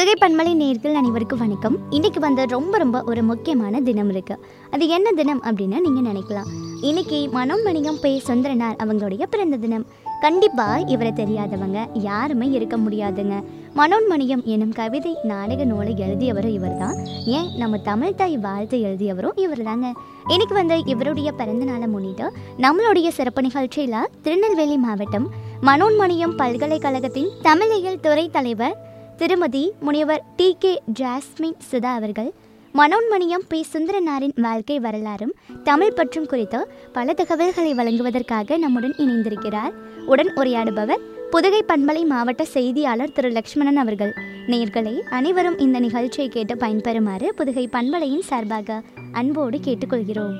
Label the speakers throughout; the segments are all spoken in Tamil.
Speaker 1: புதுகை பன்மலை நேர்கள் அனைவருக்கும் வணக்கம் இன்னைக்கு வந்து ரொம்ப ரொம்ப ஒரு முக்கியமான தினம் இருக்கு அது என்ன தினம் அப்படின்னு நீங்க நினைக்கலாம் இன்னைக்கு மனம் மணியம் பே சுந்தரனார் அவங்களுடைய பிறந்த தினம் கண்டிப்பா இவரை தெரியாதவங்க யாருமே இருக்க முடியாதுங்க மனோன்மணியம் எனும் கவிதை நாடக நூலை எழுதியவரும் இவர்தான் ஏன் நம்ம தமிழ் தாய் வாழ்த்து எழுதியவரும் இவர் தாங்க இன்னைக்கு வந்து இவருடைய பிறந்த நாளை முன்னிட்டு நம்மளுடைய சிறப்பு நிகழ்ச்சியில் திருநெல்வேலி மாவட்டம் மனோன்மணியம் பல்கலைக்கழகத்தின் தமிழியல் துறை தலைவர் திருமதி முனிவர் டி கே ஜாஸ்மின் சுதா அவர்கள் மனோன்மணியம் பி சுந்தரனாரின் வாழ்க்கை வரலாறும் தமிழ் பற்றும் குறித்து பல தகவல்களை வழங்குவதற்காக நம்முடன் இணைந்திருக்கிறார் உடன் உரையாடுபவர் புதுகை பண்பலை மாவட்ட செய்தியாளர் திரு லக்ஷ்மணன் அவர்கள் நேயர்களே அனைவரும் இந்த நிகழ்ச்சியை கேட்டு பயன்பெறுமாறு புதுகை பண்பலையின் சார்பாக அன்போடு கேட்டுக்கொள்கிறோம்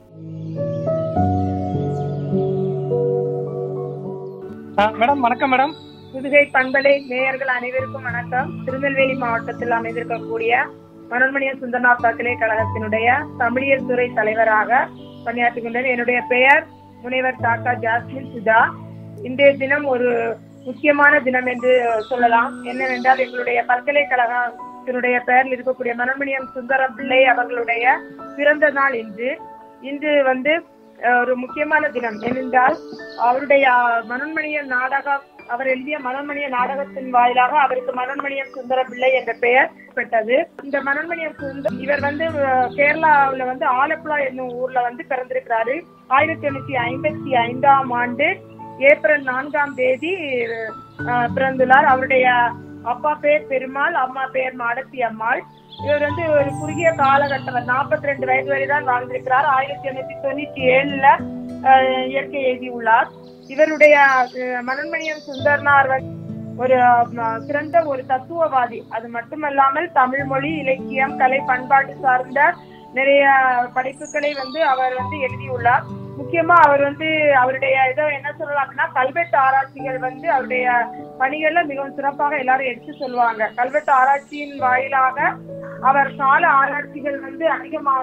Speaker 2: ஆ, மேடம் வணக்கம் மேடம்
Speaker 3: புதுகை பண்பலை நேயர்கள் அனைவருக்கும் வணக்கம் திருநெல்வேலி மாவட்டத்தில் அமைந்திருக்கக்கூடிய மனோன்மணிய சுந்தரநாத் பல்கலைக்கழகத்தினுடைய தமிழியல் துறை தலைவராக பணியாற்றுகின்றேன் என்னுடைய பெயர் முனைவர் டாக்டர் ஜாஸ்மின் சுதா இன்றைய தினம் ஒரு முக்கியமான தினம் என்று சொல்லலாம் என்னவென்றால் எங்களுடைய பல்கலைக்கழகத்தினுடைய பெயரில் இருக்கக்கூடிய மனோன்மணியம் சுந்தரம் பிள்ளை அவர்களுடைய பிறந்த நாள் இன்று இன்று வந்து அஹ், ஒரு முக்கியமான தினம் ஏனென்றால் அவருடைய அஹ், மனோன்மணிய நாடகம் அவர் எழுதிய மனோன்மணிய நாடகத்தின் வாயிலாக அவருக்கு மனோன்மணியம் சுந்தர பிள்ளை என்ற பெயர் பெற்றது இந்த மனோன்மணியம் சுந்தர் இவர் வந்து அஹ், கேரளாவுல வந்து ஆலப்புழா என்னும் ஊர்ல வந்து பிறந்திருக்கிறாரு ஆயிரத்தி எண்ணூத்தி ஐம்பத்தி ஐந்தாம் ஆண்டு ஏப்ரல் நான்காம் தேதி அஹ், பிறந்துள்ளார் அவருடைய அப்பா பேர் பெருமாள் அம்மா பேர் மாடத்தி அம்மாள் இவர் வந்து ஒரு குறுகிய காலகட்டம் நாற்பத்தி ரெண்டு வயது வரை தான் வாழ்ந்திருக்கிறார் ஆயிரத்தி எண்ணூத்தி தொண்ணூத்தி ஏழுல அஹ், இயற்கை எழுதியுள்ளார் இவருடைய அஹ், மனோன்மணியம் சுந்தர்னார் வந்து ஒரு அஹ், சிறந்த ஒரு தத்துவவாதி அது மட்டுமல்லாமல் தமிழ் மொழி இலக்கியம் கலை பண்பாட்டு சார்ந்த நிறைய படைப்புகளை வந்து அவர் வந்து எழுதியுள்ளார் முக்கியமா அவர் வந்து அவருடைய இதை என்ன சொல்லலாம் அப்படின்னா கல்வெட்டு ஆராய்ச்சிகள் வந்து அவருடைய பணிகள்ல மிகவும் சிறப்பாக எல்லாரும் எடுத்து சொல்லுவாங்க கல்வெட்டு ஆராய்ச்சியின் வாயிலாக அவர் கால ஆராய்ச்சிகள் வந்து அதிகமாக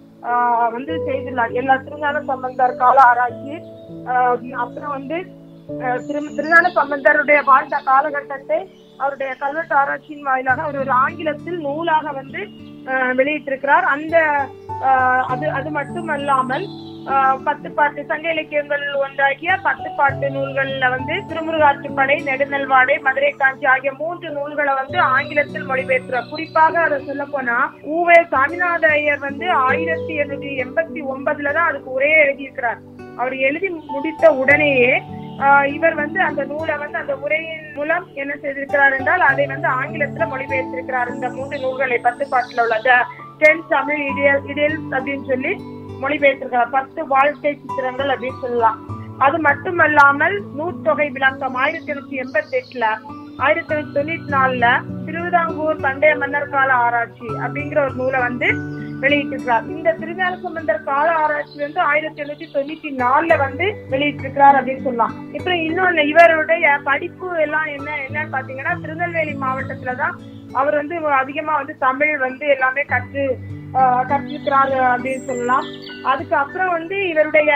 Speaker 3: ஆஹ், வந்து செய்துள்ளார் எல்லா திருஞான சம்பந்தர் கால ஆராய்ச்சி ஆஹ், அப்புறம் வந்து ஆஹ், திரு திருஞான சம்பந்தருடைய வாழ்ந்த காலகட்டத்தை அவருடைய கல்வெட்டு ஆராய்ச்சியின் வாயிலாக அவர் ஒரு ஆங்கிலத்தில் நூலாக வந்து ஆஹ், வெளியிட்டிருக்கிறார் அந்த ஆஹ், அது அது மட்டுமல்லாமல் ஆஹ், பத்து பாட்டு சங்க இலக்கியங்கள் ஒன்றாகிய பத்து பாட்டு நூல்கள்ல வந்து திருமுருகாற்றுப்படை நெடுநல்வாடை மதுரை காஞ்சி ஆகிய மூன்று நூல்களை வந்து ஆங்கிலத்தில் மொழிபெயர்க்கிறார் குறிப்பாக அதை சொல்ல போனா ஊவே சாமிநாத ஐயர் வந்து ஆயிரத்தி எண்ணூத்தி எண்பத்தி ஒன்பதுல தான் அதுக்கு உரையே எழுதியிருக்கிறார் அவர் எழுதி முடித்த உடனேயே ஆஹ், இவர் வந்து அந்த நூலை வந்து அந்த உரையின் மூலம் என்ன செய்திருக்கிறார் என்றால் அதை வந்து ஆங்கிலத்துல மொழிபெயர்த்திருக்கிறார் இந்த மூன்று நூல்களை பத்து பாட்டுல உள்ள the ten Tamil idyll idylls அப்படின்னு சொல்லி மொழிபெயர்த்திருக்கிறார் பத்து வாழ்க்கை சித்திரங்கள் அப்படின்னு சொல்லலாம் அது மட்டுமல்லாமல் நூற்றொகை விளக்கம் ஆயிரத்தி எண்ணூத்தி எண்பத்தி எட்டுல ஆயிரத்தி எண்ணூத்தி தொண்ணூத்தி நாலுல திருவிதாங்கூர் பண்டைய மன்னர் கால ஆராய்ச்சி அப்படிங்கிற ஒரு நூலை வந்து வெளியிட்டிருக்கிறார் இந்த திருஞான சம்பந்தர் கால ஆராய்ச்சி வந்து ஆயிரத்தி எண்ணூத்தி தொண்ணூத்தி நாலுல வந்து வெளியிட்டிருக்கிறார் அப்படின்னு சொல்லலாம் இப்ப இன்னொன்னு இவருடைய படிப்பு எல்லாம் என்ன என்னன்னு பாத்தீங்கன்னா திருநெல்வேலி மாவட்டத்துலதான் அவர் வந்து அதிகமா வந்து தமிழ் வந்து எல்லாமே கற்று ஆஹ், கற்றிருக்கிறாரு அப்படின்னு சொல்லலாம் அதுக்கப்புறம் வந்து இவருடைய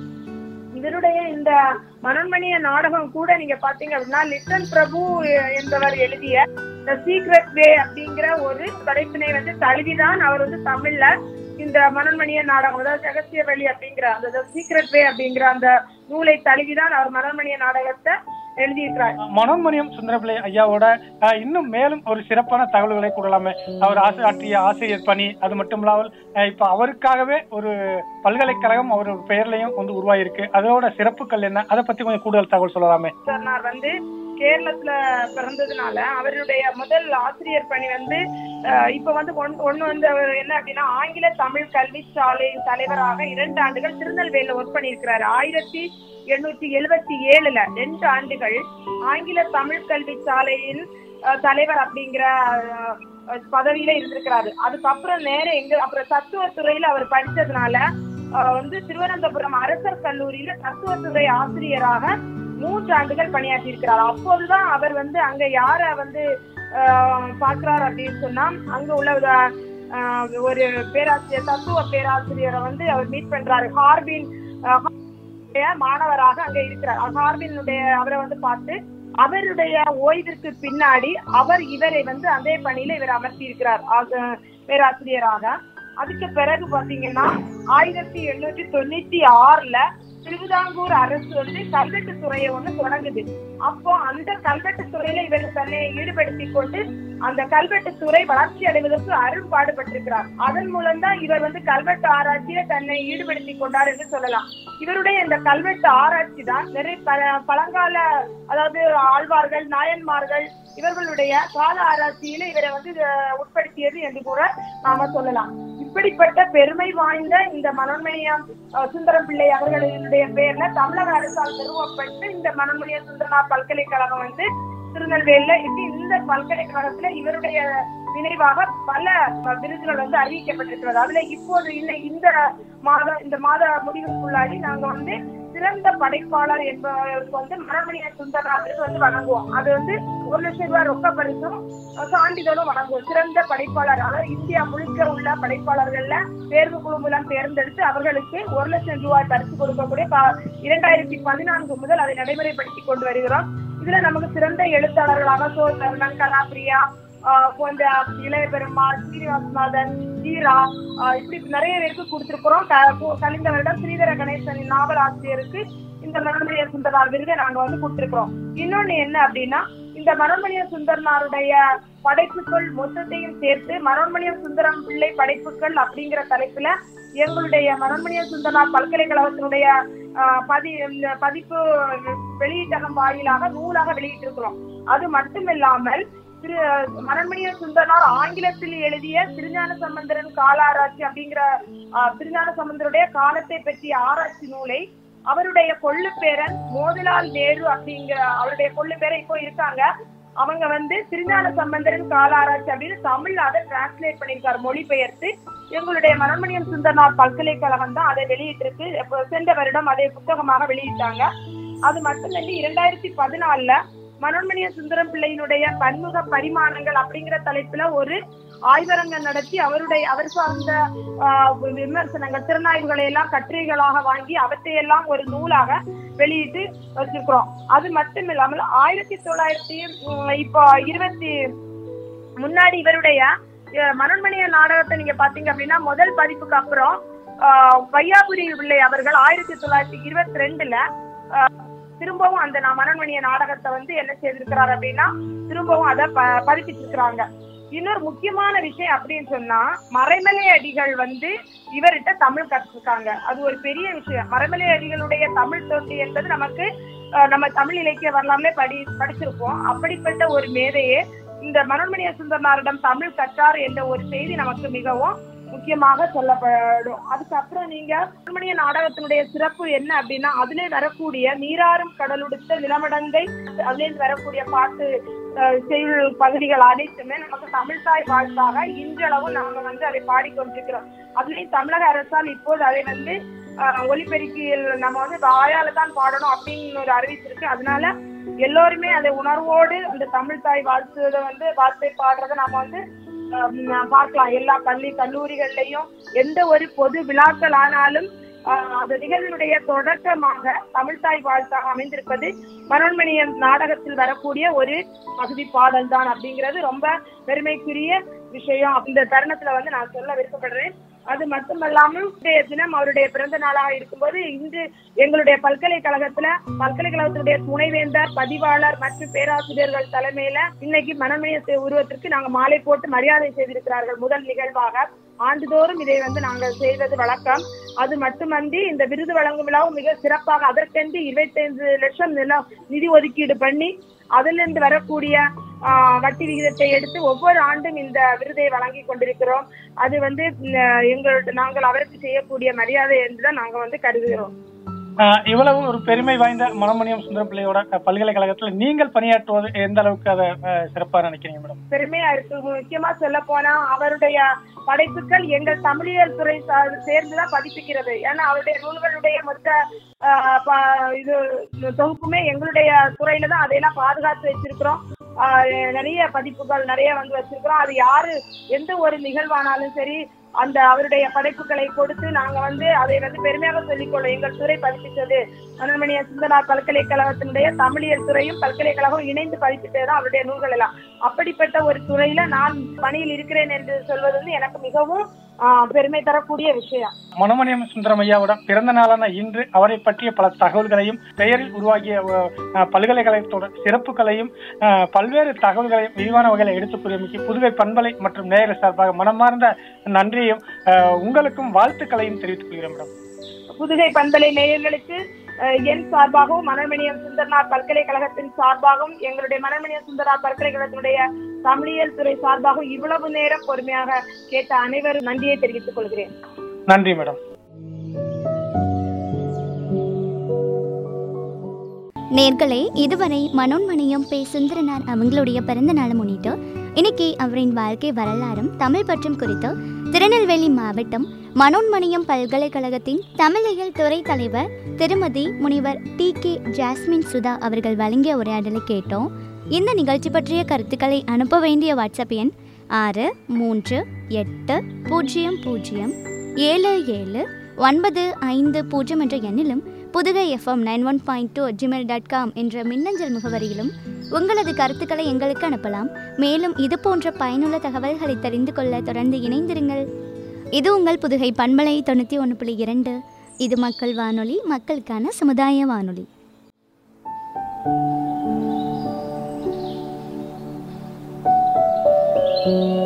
Speaker 3: இவருடைய இந்த மனோன்மணிய நாடகம் கூட நீங்க பாத்தீங்க அப்படின்னா லிட்டன் பிரபு என்பவர் எழுதிய த சீக்ரெட் வே அப்படிங்கிற ஒரு படைப்பினை வந்து தழுவிதான் அவர் வந்து தமிழ்ல இந்த மனோன்மணிய நாடகம் அதாவது ரகசிய வழி அப்படிங்கிற அந்த சீக்ரெட் வே அப்படிங்கிற அந்த நூலை தழுவிதான் அவர் மனோன்மணிய நாடகத்தை எழுதியிருக்கிறார்
Speaker 2: மனோன்மணியம் சுந்தரபிள்ளை ஐயாவோட ஆ, இன்னும் மேலும் ஒரு சிறப்பான தகவல்களை கூறலாமே அவர் ஆசி ஆற்றிய ஆசிரியர் பணி அது மட்டும் இல்லாமல் ஆ, இப்ப அவருக்காகவே ஒரு பல்கலைக்கழகம் அவர் பெயர்லயும் வந்து உருவாயிருக்கு அதோட சிறப்புகள் என்ன அதை பத்தி கொஞ்சம் கூடுதல் தகவல் சொல்லலாமே
Speaker 3: சார் வந்து கேரளத்துல பிறந்ததுனால அவருடைய முதல் ஆசிரியர் பணி வந்து அஹ், இப்ப வந்து ஒன்- ஒண்ணு வந்து அவர் என்ன அப்படின்னா ஆங்கில தமிழ் கல்வி சாலையின் தலைவராக இரண்டு ஆண்டுகள் திருநெல்வேலியில ஒர்க் பண்ணியிருக்கிறாரு ஆயிரத்தி எண்ணூத்தி எழுபத்தி ஏழுல ரெண்டு ஆண்டுகள் ஆங்கில தமிழ் கல்வி சாலையின் அஹ், தலைவர் அப்படிங்கிற அஹ், அஹ், பதவியில இருந்திருக்கிறாரு அதுக்கப்புறம் நேர எங்க அப்புறம் தத்துவத்துறையில அவர் படிச்சதுனால அஹ், வந்து திருவனந்தபுரம் அரசர் கல்லூரியில தத்துவத்துறை ஆசிரியராக மூன்று ஆண்டுகள் பணியாற்றி இருக்கிறார் அப்போதுதான் அவர் வந்து அங்க யார வந்து ஆஹ், பார்க்கிறார் அப்படின்னு சொன்னா அங்க உள்ள ஒரு, ஆஹ், ஒரு பேராசிரியர் தத்துவ பேராசிரியரை வந்து அவர் மீட் பண்றாரு ஹார்பின் ஆஹ், மாணவராக அங்க இருக்கிறார் ஹார்பினுடைய அவரை வந்து பார்த்து அவருடைய ஓய்விற்கு பின்னாடி அவர் இவரை வந்து அதே பணியில இவர் அமர்த்தி இருக்கிறார் பேராசிரியராக அதுக்கு பிறகு பாத்தீங்கன்னா ஆயிரத்தி எண்ணூற்றி தொண்ணூத்தி ஆறுல திருவிதாங்கூர் அரசு வந்து கல்வெட்டு துறையை ஒண்ணு தொடங்குது அப்போ அந்த கல்வெட்டு துறையில இவர் தன்னை ஈடுபடுத்தி கொண்டு அந்த கல்வெட்டு துறை வளர்ச்சி அடைவதற்கு அரும்பாடுபட்டிருக்கிறார் அதன் மூலம் தான் இவர் வந்து கல்வெட்டு ஆராய்ச்சியில தன்னை ஈடுபடுத்தி கொண்டார் என்று சொல்லலாம் இவருடைய இந்த கல்வெட்டு ஆராய்ச்சி தான் நிறைய ப- பழங்கால அதாவது ஆழ்வார்கள் நாயன்மார்கள் இவர்களுடைய கால ஆராய்ச்சியில இவரை வந்து அஹ், உட்படுத்தியது என்று கூட நாம சொல்லலாம் இப்படிப்பட்ட பெருமை வாய்ந்த இந்த மனோன்மணியம் அஹ், சுந்தரம் பிள்ளை அவர்களுடைய பேர்ல தமிழக அரசால் நிறுவப்பட்டு இந்த மனோன்மணியம் சுந்தரனார் பல்கலைக்கழகம் வந்து திருநெல்வேலியில இருக்கு. இந்த பல்கலைக்கழகத்துல இவருடைய நினைவாக பல விருதுகள் வந்து அறிவிக்கப்பட்டிருக்கிறது அதுல இப்போது இந்த இந்த மாதம் இந்த மாத முடிவுக்குள்ளாடி நாங்க வந்து சிறந்த படைப்பாளர் என்பவருக்கு வந்து மரமணிய சுந்தரனார் விருது வந்து வழங்குவோம் அது வந்து ஒரு லட்சம் ரூபாய் ரொக்க பரிசும் அஹ், சான்றிதழும் வழங்குவோம் சிறந்த படைப்பாளர் அதாவது இந்தியா முழுக்க உள்ள படைப்பாளர்கள்ல தேர்வு குழு மூலம் தேர்ந்தெடுத்து அவர்களுக்கு ஒரு லட்சம் ரூபாய் பரிசு கொடுக்கக்கூடிய ப- இரண்டாயிரத்தி பதினான்கு முதல் அதை நடைமுறைப்படுத்தி கொண்டு வருகிறோம் இதுல நமக்கு சிறந்த எழுத்தாளர்களாக சோ தருணன் கலாபிரியா ஆஹ் போன்ற இளைய பெருமாள் சீனிவாசநாதன் ஈரா ஆஹ் இப்படி நிறைய பேருக்கு கொடுத்திருக்கிறோம் க- போ- கழிந்த வருடம் ஸ்ரீதர கணேசனின் நாவல் ஆசிரியருக்கு இந்த மனோன்மணிய சுந்தரனார் விருதை நாங்க வந்து கொடுத்திருக்கிறோம் இன்னொன்னு என்ன அப்படின்னா இந்த மனோன்மணிய சுந்தரனாருடைய படைப்புகள் மொத்தத்தையும் சேர்த்து மனோன்மணிய சுந்தரம் பிள்ளை படைப்புகள் அப்படிங்கிற தலைப்புல எங்களுடைய மனோன்மணிய சுந்தரனார் பல்கலைக்கழகத்தினுடைய ஆஹ் பதி இந்த பதிப்பு வெளியீட்டகம் வாயிலாக நூலாக வெளியிட்டிருக்கிறோம் அது மட்டுமில்லாமல் திரு மரண்மணிய சுந்தரனார் ஆங்கிலத்தில் எழுதிய திருஞான சம்பந்தரன் காலாராய்ச்சி அப்படிங்கிற ஆஹ், திருஞான சம்பந்தருடைய காலத்தை பற்றிய ஆராய்ச்சி நூலை அவருடைய கொள்ளு பேரன் மோதிலால் நேரு அப்படிங்கிற அவருடைய கொள்ளு பேரன் இப்போ இருக்காங்க அவங்க வந்து திருஞான சம்பந்தரன் காலாராய்ச்சி அப்படின்னு தமிழ்ல அதை டிரான்ஸ்லேட் பண்ணியிருக்காரு மொழிபெயர்த்து எங்களுடைய மனோன்மணியம் சுந்தரனார் பல்கலைக்கழகம் தான் அதை வெளியிட்டிருக்கு இப்போ சென்ற வருடம் அதை புத்தகமாக வெளியிட்டாங்க அது மட்டுமல்லி இரண்டாயிரத்தி பதினாலுல மனோன்மணிய சுந்தரம் பிள்ளையினுடைய பன்முக பரிமாணங்கள் அப்படிங்கிற தலைப்புல ஒரு ஆய்வரங்கம் நடத்தி அவருடைய அவர் சார்ந்த ஆஹ், விமர்சனங்கள் திறனாய்வுகளை எல்லாம் கட்டுரைகளாக வாங்கி அவற்றையெல்லாம் ஒரு நூலாக வெளியிட்டு வச்சிருக்கிறோம் அது மட்டும் இல்லாமல் ஆயிரத்தி தொள்ளாயிரத்தி உம், இப்போ இருபத்தி முன்னாடி இவருடைய அஹ், மனோன்மணிய நாடகத்தை நீங்க பாத்தீங்க அப்படின்னா முதல் பதிப்புக்கு அப்புறம் ஆஹ், வையாபுரி பிள்ளை அவர்கள் ஆயிரத்தி தொள்ளாயிரத்தி இருபத்தி ரெண்டுல திரும்பவும் அந்த நான் மனோன்மணிய நாடகத்தை வந்து என்ன செய்திருக்கிறார் அப்படின்னா திரும்பவும் அதை ப பதிப்பிச்சிருக்கிறாங்க இன்னொரு முக்கியமான விஷயம் அப்படின்னு சொன்னா மறைமலை அடிகள் வந்து இவர்கிட்ட தமிழ் கற்றுருக்காங்க அது ஒரு பெரிய விஷயம் மறைமலை அடிகளுடைய தமிழ் தொண்டு என்பது நமக்கு அஹ், நம்ம தமிழ் இலக்கிய வரலாம்லே படி படிச்சிருப்போம் அப்படிப்பட்ட ஒரு மேதையே இந்த மனோன்மணிய சுந்தரனாரிடம் தமிழ் கற்றார் என்ற ஒரு செய்தி நமக்கு மிகவும் முக்கியமாக சொல்லப்படும் அதுக்கப்புறம் நீங்க மனோன்மணிய நாடகத்தினுடைய சிறப்பு என்ன அப்படின்னா அதிலே வரக்கூடிய நீராறும் கடலுடுத்த நிலமடந்தை அதிலே வரக்கூடிய பாட்டு அஹ், செய்யுள் பகுதிகள் அனைத்துமே நமக்கு தமிழ் தாய் வாழ்த்தாக இன்றளவும் நாம வந்து அதை பாடிக்கொண்டிருக்கிறோம் அதுலேயும் தமிழக அரசால் இப்போது அதை வந்து அஹ், ஒலிபெருக்கியில் நம்ம வந்து வாயால தான் பாடணும் அப்படின்னு ஒரு அறிவிச்சிருக்கு அதனால எல்லோருமே அதை உணர்வோடு அந்த தமிழ் தாய் வாழ்த்துவதை வந்து வாழ்த்தை பாடுறதை நாம வந்து அஹ், பார்க்கலாம் எல்லா பள்ளி கல்லூரிகள்லயும் எந்த ஒரு பொது விழாக்கள் ஆனாலும் ஆஹ், அந்த நிகழ்வினுடைய தொடக்கமாக தமிழ்தாய் வாழ்த்தாக அமைந்திருப்பது மனோன்மணியம் நாடகத்தில் வரக்கூடிய ஒரு பகுதி பாடல் தான் அப்படிங்கிறது ரொம்ப பெருமைக்குரிய விஷயம் இந்த தருணத்துல வந்து நான் சொல்ல விருப்பப்படுறேன் அது மட்டுமல்லாமல் இன்றைய தினம் அவருடைய பிறந்த நாளாக இருக்கும்போது இன்று எங்களுடைய பல்கலைக்கழகத்துல பல்கலைக்கழகத்தினுடைய துணைவேந்தர் பதிவாளர் மற்றும் பேராசிரியர்கள் தலைமையில இன்னைக்கு மனமணிய உருவத்திற்கு நாங்க மாலை போட்டு மரியாதை செய்திருக்கிறார்கள் முதல் நிகழ்வாக ஆண்டுதோறும் இதை வந்து நாங்கள் செய்வது வழக்கம் அது மட்டுமன்றி இந்த விருது வழங்கும் விழாவும் மிக சிறப்பாக அதற்கென்று இருபத்தைந்து லட்சம் நிலம் நிதி ஒதுக்கீடு பண்ணி அதிலிருந்து வரக்கூடிய ஆஹ், வட்டி விகிதத்தை எடுத்து ஒவ்வொரு ஆண்டும் இந்த விருதை வழங்கி கொண்டிருக்கிறோம் அது வந்து ம், எங்களோட நாங்கள் அவருக்கு செய்யக்கூடிய மரியாதை என்றுதான் நாங்க வந்து கருதுகிறோம்
Speaker 2: ஆஹ் இவ்வளவு ஒரு பெருமை வாய்ந்த மனோன்மணியம் சுந்தரம் பிள்ளையோட அஹ், பல்கலைக்கழகத்துல நீங்கள் பணியாற்றுவது எந்த அளவுக்கு அதை அஹ், சிறப்பா நினைக்கிறீங்க மேடம்
Speaker 3: பெருமையா இருக்கு முக்கியமா சொல்ல போனா அவருடைய படைப்புகள் எங்கள் தமிழியல் துறை சா- சேர்ந்துதான் பதிப்பிக்கிறது ஏன்னா அவருடைய நூல்களுடைய மொத்த ஆஹ், ப- இது தொகுப்புமே எங்களுடைய துறையில தான் அதையெல்லாம் பாதுகாத்து வச்சிருக்கிறோம் ஆஹ், நிறைய பதிப்புகள் நிறைய வந்து வச்சிருக்கிறோம் அது யாரு எந்த ஒரு நிகழ்வானாலும் சரி அந்த அவருடைய படைப்புகளை கொடுத்து நாங்க வந்து அதை வந்து பெருமையாக சொல்லிக்கொள்ளும் எங்கள் துறை பதிப்பித்தது மனோன்மணிய சுந்தரார் பல்கலைக்கழகத்தினுடைய தமிழியல் துறையும் பல்கலைக்கழகம் இணைந்து பதிப்பித்ததுதான் அவருடைய நூல்கள் எல்லாம் அப்படிப்பட்ட ஒரு துறையில நான் பணியில் இருக்கிறேன் என்று சொல்வது வந்து எனக்கு மிகவும் ஆஹ், பெருமை தரக்கூடிய விஷயம்
Speaker 2: மனோமணியம் சுந்தரம் ஐயாவோட பிறந்த நாளான இன்று அவரை பற்றிய பல தகவல்களையும் பெயரில் உருவாகிய அஹ், பல்கலைக்கழகத்தோட சிறப்புகளையும் அஹ், பல்வேறு தகவல்களையும் விரிவான வகையில் எடுத்துக் கூறியமைக்கு புதுவை பண்பலை மற்றும் நேயர் சார்பாக மனமார்ந்த நன்றியையும் அஹ், உங்களுக்கும் வாழ்த்துக்களையும் தெரிவித்துக் கொள்கிறேன் மேடம்
Speaker 3: புதுகை பண்பலை நேயர்களுக்கு அஹ், என் சார்பாகவும் மனோன்மணியம் சுந்தரனார் பல்கலைக்கழகத்தின் சார்பாகவும் எங்களுடைய மனோன்மணியம் சுந்தரனார் பல்கலைக்கழகத்தினுடைய தமிழியல் துறை சார்பாகவும் இவ்வளவு நேரம் பொறுமையாக கேட்ட அனைவரும் நன்றியை தெரிவித்துக் கொள்கிறேன்
Speaker 2: நன்றி மேடம்
Speaker 1: நேர்களே இதுவரை மனோன்மணியம் பே சுந்தரனார் அவங்களுடைய பிறந்த நாளை முன்னிட்டு இன்னைக்கு அவரின் வாழ்க்கை வரலாறும் தமிழ் பற்றும் குறித்து திருநெல்வேலி மாவட்டம் மனோன்மணியம் பல்கலைக்கழகத்தின் தமிழியல் துறை தலைவர் திருமதி முனிவர் டி கே ஜாஸ்மின் சுதா அவர்கள் வழங்கிய உரையாடலை கேட்டோம் இந்த நிகழ்ச்சி பற்றிய கருத்துக்களை அனுப்ப வேண்டிய வாட்ஸ்அப் எண் ஆறு மூன்று எட்டு பூஜ்ஜியம் பூஜ்ஜியம் ஏழு ஏழு ஒன்பது ஐந்து பூஜ்ஜியம் என்ற எண்ணிலும் Pudhugai FM nine one point two Gmail dot com என்ற மின்னஞ்சல் முகவரியிலும் உங்களது கருத்துக்களை எங்களுக்கு அனுப்பலாம் மேலும் இது போன்ற பயனுள்ள தகவல்களை தெரிந்து கொள்ள தொடர்ந்து இணைந்திருங்கள் இது உங்கள் புதுகை பண்பலை தொண்ணூற்றி ஒன்று புள்ளி இரண்டு இது மக்கள் வானொலி மக்களுக்கான சமுதாய வானொலி
Speaker 4: thank you